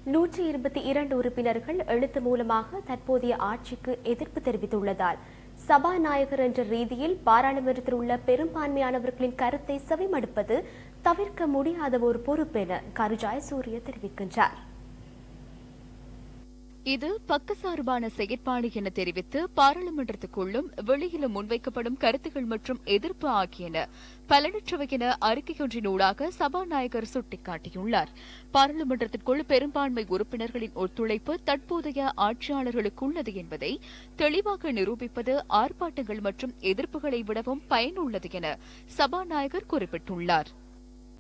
நூற்றி இருபத்தி இரண்டு உறுப்பினர்கள் எழுத்து மூலமாக தற்போதைய ஆட்சிக்கு எதிர்ப்பு தெரிவித்துள்ளதால் சபாநாயகர் என்ற ரீதியில் பாராளுமன்றத்தில் உள்ள பெரும்பான்மையானவர்களின் கருத்தை செவிமடுப்பது தவிர்க்க முடியாத ஒரு பொறுப்பு என கருஜாய் சூரிய தெரிவிக்கின்றார் இது பக்கசார்பான செயற்பாடு என தெரிவித்து பாராளுமன்றத்துக்குள்ளும் வெளியிலும் முன்வைக்கப்படும் கருத்துகள் மற்றும் எதிர்ப்பு ஆகியன பலனற்றவை என அறிக்கையொன்றினூடாக சபாநாயகர் சுட்டிக்காட்டியுள்ளார் பாராளுமன்றத்திற்குள் பெரும்பான்மை உறுப்பினர்களின் ஒத்துழைப்பு தற்போதைய ஆட்சியாளர்களுக்கு உள்ளது என்பதை தெளிவாக நிரூபிப்பது ஆர்ப்பாட்டங்கள் மற்றும் எதிர்ப்புகளை விடவும் பயனுள்ளது என சபாநாயகர் குறிப்பிட்டுள்ளார்